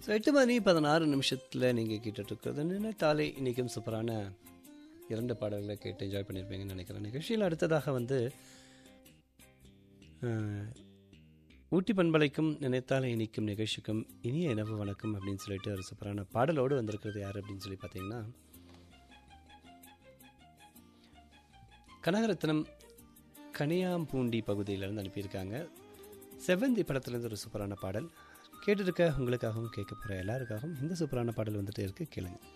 so எட்டு மணி பதினாறு நிமிஷத்தில் நீங்கள் கேட்டுட்ருக்கிறது நினைத்தாலே இன்றைக்கும் சூப்பரான இரண்டு பாடல்களை கேட்டு என்ஜாய் பண்ணியிருப்பீங்கன்னு நினைக்கிறேன் நிகழ்ச்சியில் அடுத்ததாக வந்து அஹ், ஊட்டி பண்பலைக்கும் நினைத்தாலே இனிக்கும் நிகழ்ச்சிக்கும் இனிய இரவு வணக்கம் அப்படின்னு சொல்லிட்டு ஒரு சூப்பரான பாடலோடு வந்திருக்கிறது யார் அப்படின்னு சொல்லி பார்த்தீங்கன்னா கனகரத்னம் கனியாம்பூண்டி பகுதியிலேருந்து அனுப்பியிருக்காங்க செவ்வந்தி படத்துலேருந்து ஒரு சூப்பரான பாடல் கேட்டுருக்க உங்களுக்காகவும் கேட்க போகிற எல்லாருக்காகவும் இந்த சூப்பரான பாடல் வந்துட்டு இருக்கு கேளுங்க